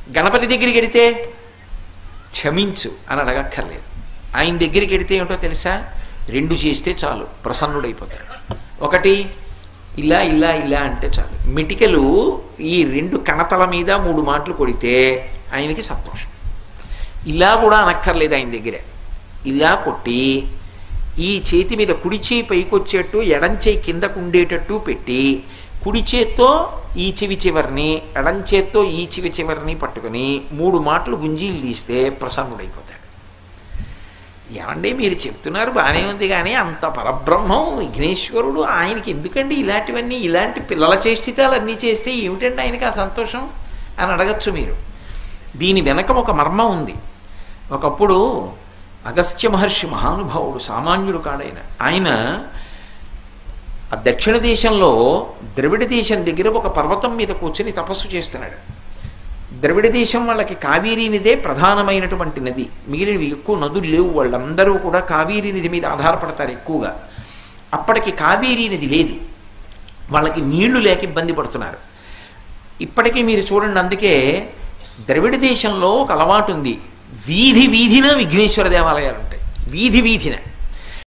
గణపతి దగ్గరికి వెడితే క్షమించు అని అడగక్కర్లేదు ఆయన దగ్గరికి వెడితే ఏమిటో తెలుసా రెండు చేస్తే చాలు ప్రసన్నుడైపోతాడు ఒకటి ఇలా ఇలా ఇలా అంటే చాలు మిటికలు ఈ రెండు కణతల మీద మూడు మాటలు కొడితే ఆయనకి సంతోషం ఇలా కూడా అనక్కర్లేదు ఆయన దగ్గరే ఇలా కొట్టి ఈ చేతి మీద కుడి చేయి పైకొచ్చేట్టు ఎడం చేయి కిందకు ఉండేటట్టు పెట్టి కుడి చేత్తో ఈ చెవి చివరిని ఎడం చేత్తో ఈ చెవి చివరిని పట్టుకుని మూడు మాటలు గుంజీలు తీస్తే ప్రసన్నుడైపోతాడు ఏమండి మీరు చెప్తున్నారు బాగానే ఉంది కానీ అంత పరబ్రహ్మం విఘ్నేశ్వరుడు ఆయనకి ఎందుకండి ఇలాంటివన్నీ ఇలాంటి పిల్లల చేష్టితాలు అన్నీ చేస్తే ఏమిటండి ఆయనకి ఆ సంతోషం అని అడగచ్చు మీరు దీని వెనక ఒక మర్మం ఉంది ఒకప్పుడు అగస్త్య మహర్షి మహానుభావుడు సామాన్యుడు కాడైన ఆయన ఆ దక్షిణ దేశంలో ద్రవిడ దేశం దగ్గర ఒక పర్వతం మీద కూర్చొని తపస్సు చేస్తున్నాడు ద్రవిడ దేశం వాళ్ళకి కావేరీ నదే ప్రధానమైనటువంటి నది మిగిలినవి ఎక్కువ నదులు లేవు వాళ్ళందరూ కూడా కావేరీ నది మీద ఆధారపడతారు ఎక్కువగా అప్పటికి కావేరీ నది లేదు వాళ్ళకి నీళ్లు లేక ఇబ్బంది పడుతున్నారు ఇప్పటికీ మీరు చూడండి అందుకే ద్రవిడ దేశంలో ఒక అలవాటు ఉంది వీధి వీధిన విఘ్నేశ్వర దేవాలయాలు ఉంటాయి వీధి వీధిన